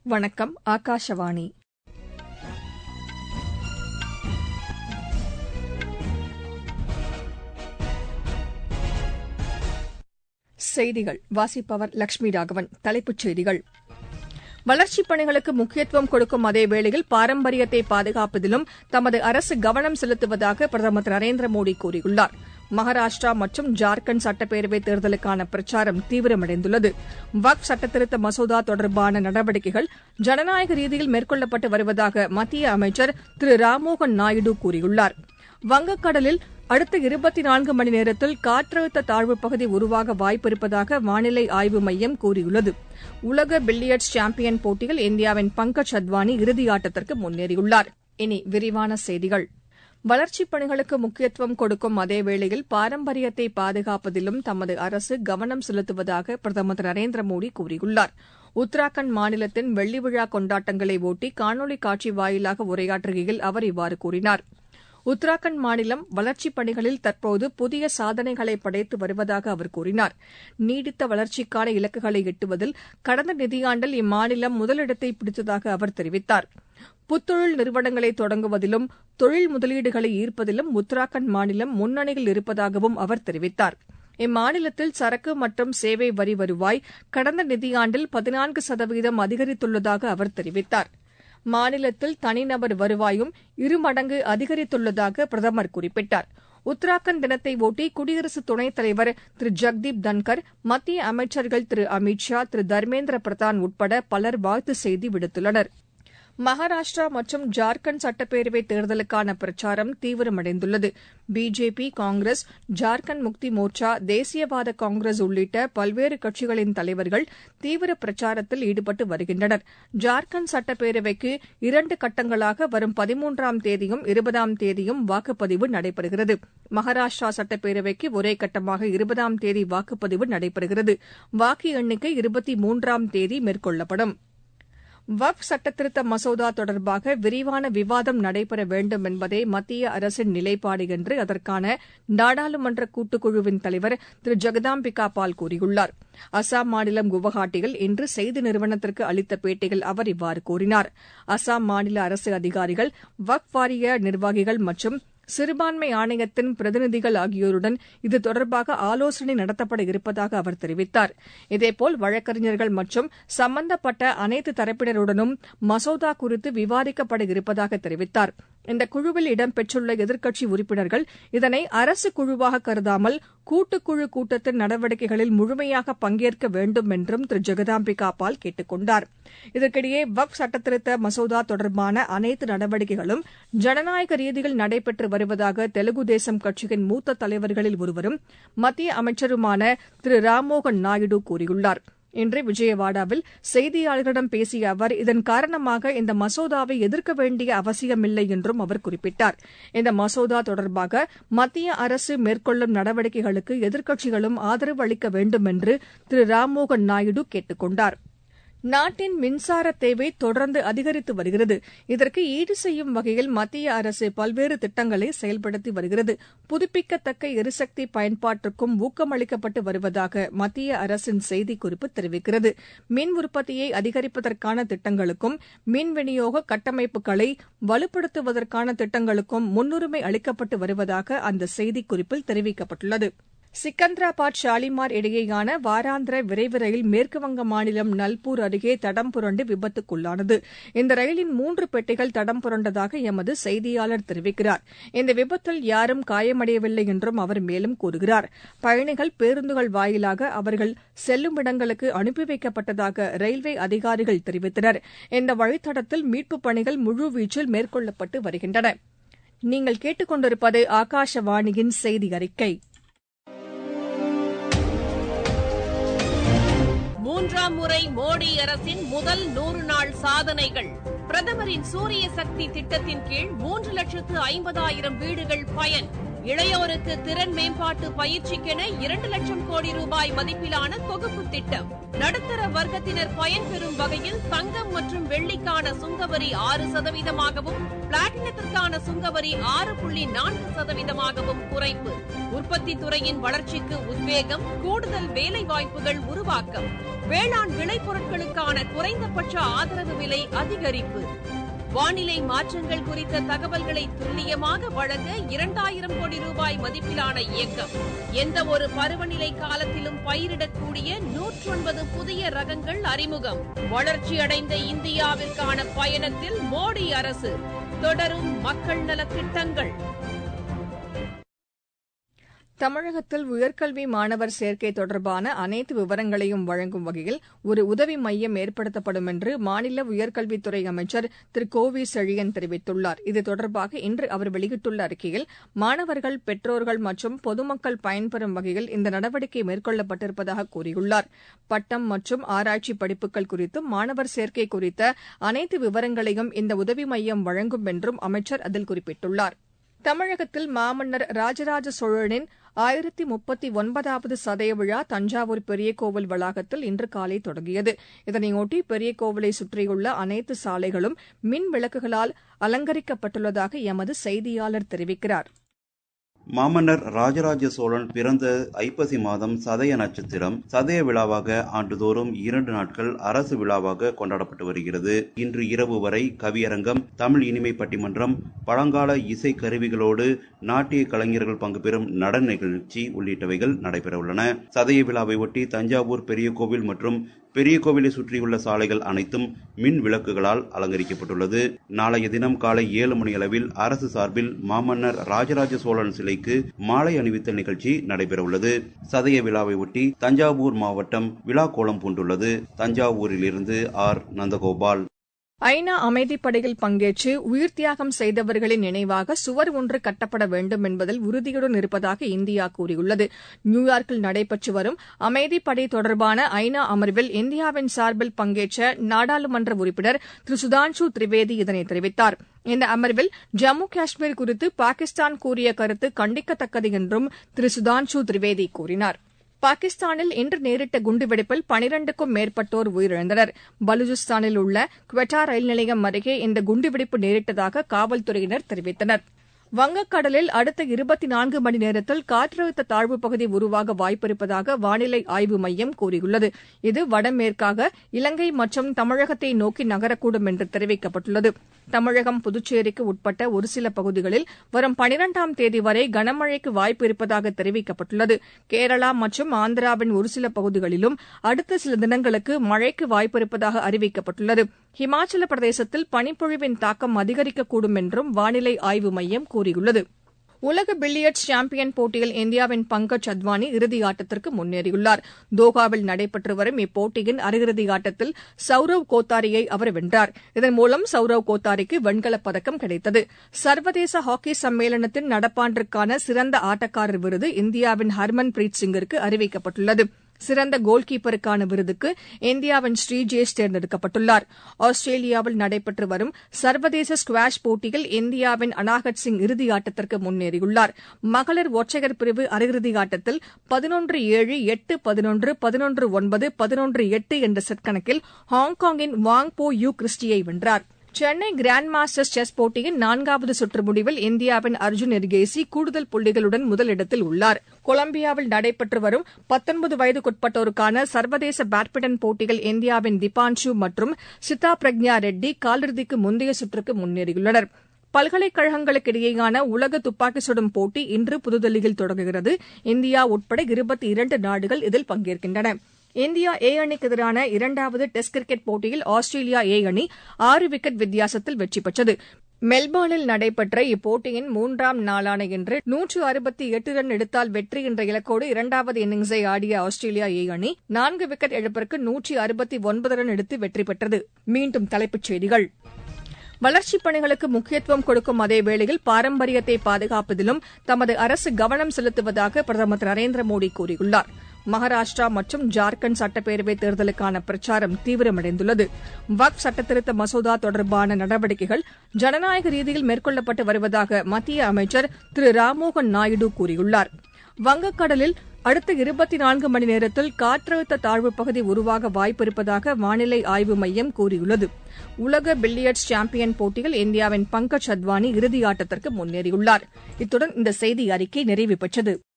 வணக்கம் ஆகாஷவாணி செய்திகள் வாசிப்பவர் லட்சுமி ராகவன் தலைப்புச் செய்திகள் வளர்ச்சிப் பணிகளுக்கு முக்கியத்துவம் கொடுக்கும் அதே வேளையில் பாரம்பரியத்தை பாதுகாப்பதிலும் தமது அரசு கவனம் செலுத்துவதாக பிரதமர் திரு நரேந்திர மோடி கூறியுள்ளார் மகாராஷ்டிரா மற்றும் ஜார்க்கண்ட் சட்டப்பேரவைத் தேர்தலுக்கான பிரச்சாரம் தீவிரமடைந்துள்ளது வக்ஃப் சட்டத்திருத்த மசோதா தொடர்பான நடவடிக்கைகள் ஜனநாயக ரீதியில் மேற்கொள்ளப்பட்டு வருவதாக மத்திய அமைச்சர் திரு ராம்மோகன் நாயுடு கூறியுள்ளார் வங்கக்கடலில் அடுத்த இருபத்தி நான்கு மணி நேரத்தில் காற்றழுத்த தாழ்வுப் பகுதி உருவாக வாய்ப்பிருப்பதாக வானிலை ஆய்வு மையம் கூறியுள்ளது உலக பில்லியர்ட்ஸ் சாம்பியன் போட்டியில் இந்தியாவின் பங்கஜ் அத்வானி இறுதியாட்டத்திற்கு முன்னேறியுள்ளார் இனி விரிவான செய்திகள் வளர்ச்சிப் பணிகளுக்கு முக்கியத்துவம் கொடுக்கும் அதே வேளையில் பாரம்பரியத்தை பாதுகாப்பதிலும் தமது அரசு கவனம் செலுத்துவதாக பிரதமர் திரு நரேந்திர மோடி கூறியுள்ளார் உத்தராகண்ட் மாநிலத்தின் வெள்ளி விழா கொண்டாட்டங்களை ஒட்டி காணொலி காட்சி வாயிலாக உரையாற்றுகையில் அவர் இவ்வாறு கூறினார் உத்தராகண்ட் மாநிலம் வளர்ச்சிப் பணிகளில் தற்போது புதிய சாதனைகளை படைத்து வருவதாக அவர் கூறினார் நீடித்த வளர்ச்சிக்கான இலக்குகளை எட்டுவதில் கடந்த நிதியாண்டில் இம்மாநிலம் முதலிடத்தை பிடித்ததாக அவர் தெரிவித்தார் புத்தொழில் நிறுவனங்களை தொடங்குவதிலும் தொழில் முதலீடுகளை ஈர்ப்பதிலும் உத்தராகண்ட் மாநிலம் முன்னணியில் இருப்பதாகவும் அவர் தெரிவித்தார் இம்மாநிலத்தில் சரக்கு மற்றும் சேவை வரி வருவாய் கடந்த நிதியாண்டில் பதினான்கு சதவீதம் அதிகரித்துள்ளதாக அவர் தெரிவித்தார் மாநிலத்தில் தனிநபர் வருவாயும் இருமடங்கு அதிகரித்துள்ளதாக பிரதமர் குறிப்பிட்டார் உத்தராகண்ட் தினத்தை ஒட்டி குடியரசு துணைத் தலைவர் திரு ஜெக்தீப் தன்கர் மத்திய அமைச்சர்கள் திரு அமித் ஷா திரு தர்மேந்திர பிரதான் உட்பட பலர் வாழ்த்து செய்தி விடுத்துள்ளனர் மகாராஷ்டிரா மற்றும் ஜார்க்கண்ட் சட்டப்பேரவை தேர்தலுக்கான பிரச்சாரம் தீவிரமடைந்துள்ளது பிஜேபி காங்கிரஸ் ஜார்க்கண்ட் முக்தி மோர்ச்சா தேசியவாத காங்கிரஸ் உள்ளிட்ட பல்வேறு கட்சிகளின் தலைவர்கள் தீவிர பிரச்சாரத்தில் ஈடுபட்டு வருகின்றனர் ஜார்க்கண்ட் சட்டப்பேரவைக்கு இரண்டு கட்டங்களாக வரும் பதிமூன்றாம் தேதியும் இருபதாம் தேதியும் வாக்குப்பதிவு நடைபெறுகிறது மகாராஷ்டிரா சட்டப்பேரவைக்கு ஒரே கட்டமாக இருபதாம் தேதி வாக்குப்பதிவு நடைபெறுகிறது வாக்கு எண்ணிக்கை இருபத்தி மூன்றாம் தேதி மேற்கொள்ளப்படும் வக்ஃப் சட்டத்திருத்த மசோதா தொடர்பாக விரிவான விவாதம் நடைபெற வேண்டும் என்பதே மத்திய அரசின் நிலைப்பாடு என்று அதற்கான நாடாளுமன்ற கூட்டுக்குழுவின் தலைவர் திரு ஜெகதாம்பிகா பால் கூறியுள்ளார் அசாம் மாநிலம் குவஹாட்டியில் இன்று செய்தி நிறுவனத்திற்கு அளித்த பேட்டியில் அவர் இவ்வாறு கூறினார் அசாம் மாநில அரசு அதிகாரிகள் வக்ஃப் வாரிய நிர்வாகிகள் மற்றும் சிறுபான்மை ஆணையத்தின் பிரதிநிதிகள் ஆகியோருடன் இது தொடர்பாக ஆலோசனை நடத்தப்பட இருப்பதாக அவர் தெரிவித்தார் இதேபோல் வழக்கறிஞர்கள் மற்றும் சம்பந்தப்பட்ட அனைத்து தரப்பினருடனும் மசோதா குறித்து விவாதிக்கப்பட இருப்பதாக தெரிவித்தார் இந்த குழுவில் இடம்பெற்றுள்ள எதிர்க்கட்சி உறுப்பினர்கள் இதனை அரசு குழுவாக கருதாமல் கூட்டுக்குழு கூட்டத்தின் நடவடிக்கைகளில் முழுமையாக பங்கேற்க வேண்டும் என்றும் திரு ஜெகதாம்பிகா பால் கேட்டுக் கொண்டார் இதற்கிடையே வக்ஃப் சட்டத்திருத்த மசோதா தொடர்பான அனைத்து நடவடிக்கைகளும் ஜனநாயக ரீதியில் நடைபெற்று வருவதாக தெலுகு தேசம் கட்சியின் மூத்த தலைவர்களில் ஒருவரும் மத்திய அமைச்சருமான திரு ராம்மோகன் நாயுடு கூறியுள்ளார் இன்று விஜயவாடாவில் செய்தியாளர்களிடம் பேசிய அவர் இதன் காரணமாக இந்த மசோதாவை எதிர்க்க வேண்டிய அவசியமில்லை என்றும் அவர் குறிப்பிட்டார் இந்த மசோதா தொடர்பாக மத்திய அரசு மேற்கொள்ளும் நடவடிக்கைகளுக்கு எதிர்க்கட்சிகளும் ஆதரவு அளிக்க வேண்டும் என்று திரு ராம்மோகன் நாயுடு கேட்டுக் கொண்டார் நாட்டின் மின்சார தேவை தொடர்ந்து அதிகரித்து வருகிறது இதற்கு ஈடு செய்யும் வகையில் மத்திய அரசு பல்வேறு திட்டங்களை செயல்படுத்தி வருகிறது புதுப்பிக்கத்தக்க எரிசக்தி பயன்பாட்டிற்கும் ஊக்கமளிக்கப்பட்டு வருவதாக மத்திய அரசின் செய்திக்குறிப்பு தெரிவிக்கிறது மின் உற்பத்தியை அதிகரிப்பதற்கான திட்டங்களுக்கும் மின் விநியோக கட்டமைப்புகளை வலுப்படுத்துவதற்கான திட்டங்களுக்கும் முன்னுரிமை அளிக்கப்பட்டு வருவதாக அந்த செய்திக்குறிப்பில் தெரிவிக்கப்பட்டுள்ளது சிக்கந்தராபாத் ஷாலிமார் இடையேயான வாராந்திர விரைவு ரயில் மேற்குவங்க மாநிலம் நல்பூர் அருகே தடம் புரண்டு விபத்துக்குள்ளானது இந்த ரயிலின் மூன்று பெட்டிகள் தடம் புரண்டதாக எமது செய்தியாளர் தெரிவிக்கிறார் இந்த விபத்தில் யாரும் காயமடையவில்லை என்றும் அவர் மேலும் கூறுகிறார் பயணிகள் பேருந்துகள் வாயிலாக அவர்கள் செல்லும் இடங்களுக்கு அனுப்பி வைக்கப்பட்டதாக ரயில்வே அதிகாரிகள் தெரிவித்தனர் இந்த வழித்தடத்தில் மீட்புப் பணிகள் முழுவீச்சில் மேற்கொள்ளப்பட்டு வருகின்றன நீங்கள் கேட்டுக்கொண்டிருப்பது ஆகாஷவாணியின் செய்தி அறிக்கை மூன்றாம் முறை மோடி அரசின் முதல் நூறு நாள் சாதனைகள் பிரதமரின் சூரிய சக்தி திட்டத்தின் கீழ் மூன்று லட்சத்து ஐம்பதாயிரம் வீடுகள் பயன் இளையோருக்கு திறன் மேம்பாட்டு பயிற்சிக்கென இரண்டு லட்சம் கோடி ரூபாய் மதிப்பிலான தொகுப்பு திட்டம் நடுத்தர வர்க்கத்தினர் பயன்பெறும் வகையில் தங்கம் மற்றும் வெள்ளிக்கான சுங்கவரி ஆறு சதவீதமாகவும் பிளாட்டினத்திற்கான சுங்கவரி ஆறு புள்ளி நான்கு சதவீதமாகவும் குறைப்பு உற்பத்தி துறையின் வளர்ச்சிக்கு உத்வேகம் கூடுதல் வேலை வாய்ப்புகள் உருவாக்கம் வேளாண் விளைபொருட்களுக்கான குறைந்தபட்ச ஆதரவு விலை அதிகரிப்பு வானிலை மாற்றங்கள் குறித்த தகவல்களை துல்லியமாக வழங்க இரண்டாயிரம் கோடி ரூபாய் மதிப்பிலான இயக்கம் எந்த ஒரு பருவநிலை காலத்திலும் பயிரிடக்கூடிய நூற்றொன்பது புதிய ரகங்கள் அறிமுகம் வளர்ச்சியடைந்த இந்தியாவிற்கான பயணத்தில் மோடி அரசு தொடரும் மக்கள் நலத் திட்டங்கள் தமிழகத்தில் உயர்கல்வி மாணவர் சேர்க்கை தொடர்பான அனைத்து விவரங்களையும் வழங்கும் வகையில் ஒரு உதவி மையம் ஏற்படுத்தப்படும் என்று மாநில உயர்கல்வித்துறை அமைச்சர் திரு கோ வி செழியன் தெரிவித்துள்ளார் இது தொடர்பாக இன்று அவர் வெளியிட்டுள்ள அறிக்கையில் மாணவர்கள் பெற்றோர்கள் மற்றும் பொதுமக்கள் பயன்பெறும் வகையில் இந்த நடவடிக்கை மேற்கொள்ளப்பட்டிருப்பதாக கூறியுள்ளார் பட்டம் மற்றும் ஆராய்ச்சி படிப்புகள் குறித்தும் மாணவர் சேர்க்கை குறித்த அனைத்து விவரங்களையும் இந்த உதவி மையம் வழங்கும் என்றும் அமைச்சர் அதில் குறிப்பிட்டுள்ளார் தமிழகத்தில் மாமன்னர் ராஜராஜ சோழனின் ஆயிரத்தி முப்பத்தி ஒன்பதாவது சதய விழா தஞ்சாவூர் பெரிய கோவில் வளாகத்தில் இன்று காலை தொடங்கியது இதனையொட்டி பெரிய கோவிலை சுற்றியுள்ள அனைத்து சாலைகளும் மின் விளக்குகளால் அலங்கரிக்கப்பட்டுள்ளதாக எமது செய்தியாளர் தெரிவிக்கிறார் மாமன்னர் ராஜராஜ சோழன் பிறந்த ஐப்பசி மாதம் சதய நட்சத்திரம் சதய விழாவாக ஆண்டுதோறும் இரண்டு நாட்கள் அரசு விழாவாக கொண்டாடப்பட்டு வருகிறது இன்று இரவு வரை கவியரங்கம் தமிழ் இனிமை பட்டிமன்றம் பழங்கால இசை கருவிகளோடு நாட்டிய கலைஞர்கள் பங்கு பெறும் நடன நிகழ்ச்சி உள்ளிட்டவைகள் நடைபெறவுள்ளன சதய விழாவை ஒட்டி தஞ்சாவூர் பெரிய கோவில் மற்றும் பெரிய கோவிலை சுற்றியுள்ள சாலைகள் அனைத்தும் மின் விளக்குகளால் அலங்கரிக்கப்பட்டுள்ளது நாளைய தினம் காலை ஏழு மணி அளவில் அரசு சார்பில் மாமன்னர் ராஜராஜ சோழன் சிலைக்கு மாலை அணிவித்தல் நிகழ்ச்சி நடைபெறவுள்ளது சதய விழாவை ஒட்டி தஞ்சாவூர் மாவட்டம் விழா கோலம் பூண்டுள்ளது தஞ்சாவூரிலிருந்து ஆர் நந்தகோபால் ஐநா அமைதிப்படையில் பங்கேற்று உயிர் தியாகம் செய்தவர்களின் நினைவாக சுவர் ஒன்று கட்டப்பட வேண்டும் என்பதில் உறுதியுடன் இருப்பதாக இந்தியா கூறியுள்ளது நியூயார்க்கில் நடைபெற்று வரும் அமைதிப்படை தொடர்பான ஐநா அமர்வில் இந்தியாவின் சார்பில் பங்கேற்ற நாடாளுமன்ற உறுப்பினர் திரு சுதான்ஷு திரிவேதி இதனை தெரிவித்தார் இந்த அமர்வில் ஜம்மு காஷ்மீர் குறித்து பாகிஸ்தான் கூறிய கருத்து கண்டிக்கத்தக்கது என்றும் திரு சுதான்ஷு திரிவேதி கூறினார் பாகிஸ்தானில் இன்று நேரிட்ட குண்டுவெடிப்பில் பனிரண்டுக்கும் மேற்பட்டோர் உயிரிழந்தனர் பலுசிஸ்தானில் உள்ள குவெட்டா ரயில் நிலையம் அருகே இந்த குண்டுவெடிப்பு நேரிட்டதாக காவல்துறையினர் தெரிவித்தனர் வங்கக்கடலில் அடுத்த இருபத்தி நான்கு மணி நேரத்தில் காற்றழுத்த தாழ்வுப் பகுதி உருவாக வாய்ப்பிருப்பதாக வானிலை ஆய்வு மையம் கூறியுள்ளது இது வடமேற்காக இலங்கை மற்றும் தமிழகத்தை நோக்கி நகரக்கூடும் என்று தெரிவிக்கப்பட்டுள்ளது தமிழகம் புதுச்சேரிக்கு உட்பட்ட ஒரு சில பகுதிகளில் வரும் பனிரெண்டாம் தேதி வரை கனமழைக்கு வாய்ப்பு இருப்பதாக தெரிவிக்கப்பட்டுள்ளது கேரளா மற்றும் ஆந்திராவின் ஒரு சில பகுதிகளிலும் அடுத்த சில தினங்களுக்கு மழைக்கு வாய்ப்பு இருப்பதாக அறிவிக்கப்பட்டுள்ளது ஹிமாச்சல பிரதேசத்தில் பனிப்பொழிவின் தாக்கம் அதிகரிக்கக்கூடும் என்றும் வானிலை ஆய்வு மையம் கூறியுள்ளது உலக பில்லியர்ட்ஸ் சாம்பியன் போட்டியில் இந்தியாவின் பங்கஜ் அத்வானி இறுதி ஆட்டத்திற்கு முன்னேறியுள்ளார் தோஹாவில் நடைபெற்று வரும் இப்போட்டியின் அரையிறுதி ஆட்டத்தில் சௌரவ் கோத்தாரியை அவர் வென்றார் இதன் மூலம் சௌரவ் கோத்தாரிக்கு வெண்கலப் பதக்கம் கிடைத்தது சர்வதேச ஹாக்கி சம்மேளனத்தின் நடப்பாண்டிற்கான சிறந்த ஆட்டக்காரர் விருது இந்தியாவின் ஹர்மன் பிரீத் சிங்கிற்கு அறிவிக்கப்பட்டுள்ளது சிறந்த கோல்கீப்பருக்கான விருதுக்கு இந்தியாவின் ஸ்ரீஜேஷ் தேர்ந்தெடுக்கப்பட்டுள்ளார் ஆஸ்திரேலியாவில் நடைபெற்று வரும் சர்வதேச ஸ்குவாஷ் போட்டியில் இந்தியாவின் அனாகட் சிங் இறுதியாட்டத்திற்கு முன்னேறியுள்ளார் மகளிர் ஒற்றையர் பிரிவு அரையிறுதி ஆட்டத்தில் பதினொன்று ஏழு எட்டு பதினொன்று பதினொன்று ஒன்பது பதினொன்று எட்டு என்ற செட் கணக்கில் ஹாங்காங்கின் வாங் போ யூ கிறிஸ்டியை வென்றார் சென்னை கிராண்ட் மாஸ்டர்ஸ் செஸ் போட்டியின் நான்காவது சுற்று முடிவில் இந்தியாவின் அர்ஜுன் எர்கேசி கூடுதல் புள்ளிகளுடன் முதலிடத்தில் உள்ளார் கொலம்பியாவில் நடைபெற்று வரும் பத்தொன்பது வயதுக்குட்பட்டோருக்கான சர்வதேச பேட்மிண்டன் போட்டியில் இந்தியாவின் திபான்ஷு மற்றும் சிதா பிரக்ஞா ரெட்டி காலிறுதிக்கு முந்தைய சுற்றுக்கு முன்னேறியுள்ளனர் பல்கலைக்கழகங்களுக்கு இடையேயான உலக துப்பாக்கி சுடும் போட்டி இன்று புதுதில்லியில் தொடங்குகிறது இந்தியா உட்பட இருபத்தி இரண்டு நாடுகள் இதில் பங்கேற்கின்றன இந்தியா ஏ அணிக்கு எதிரான இரண்டாவது டெஸ்ட் கிரிக்கெட் போட்டியில் ஆஸ்திரேலியா ஏ அணி ஆறு விக்கெட் வித்தியாசத்தில் வெற்றி பெற்றது மெல்போர்னில் நடைபெற்ற இப்போட்டியின் மூன்றாம் நாளான இன்று நூற்று அறுபத்தி எட்டு ரன் எடுத்தால் வெற்றி என்ற இலக்கோடு இரண்டாவது இன்னிங்ஸை ஆடிய ஆஸ்திரேலியா ஏ அணி நான்கு விக்கெட் இழப்பிற்கு நூற்றி அறுபத்தி ஒன்பது ரன் எடுத்து வெற்றி பெற்றது மீண்டும் தலைப்புச் செய்திகள் வளர்ச்சிப் பணிகளுக்கு முக்கியத்துவம் கொடுக்கும் அதே வேளையில் பாரம்பரியத்தை பாதுகாப்பதிலும் தமது அரசு கவனம் செலுத்துவதாக பிரதமர் திரு நரேந்திர மோடி கூறியுள்ளார் மகாராஷ்டிரா மற்றும் ஜார்க்கண்ட் சட்டப்பேரவைத் தேர்தலுக்கான பிரச்சாரம் தீவிரமடைந்துள்ளது வக்ஃப் சட்டத்திருத்த மசோதா தொடர்பான நடவடிக்கைகள் ஜனநாயக ரீதியில் மேற்கொள்ளப்பட்டு வருவதாக மத்திய அமைச்சர் திரு ராம்மோகன் நாயுடு கூறியுள்ளார் வங்கக்கடலில் அடுத்த இருபத்தி நான்கு மணி நேரத்தில் காற்றழுத்த தாழ்வுப் பகுதி உருவாக வாய்ப்பிருப்பதாக வானிலை ஆய்வு மையம் கூறியுள்ளது உலக பில்லியர்ட்ஸ் சாம்பியன் போட்டியில் இந்தியாவின் பங்கஜ் அத்வானி இறுதியாட்டத்திற்கு முன்னேறியுள்ளார் இத்துடன் இந்த செய்தி அறிக்கை நிறைவு பெற்றது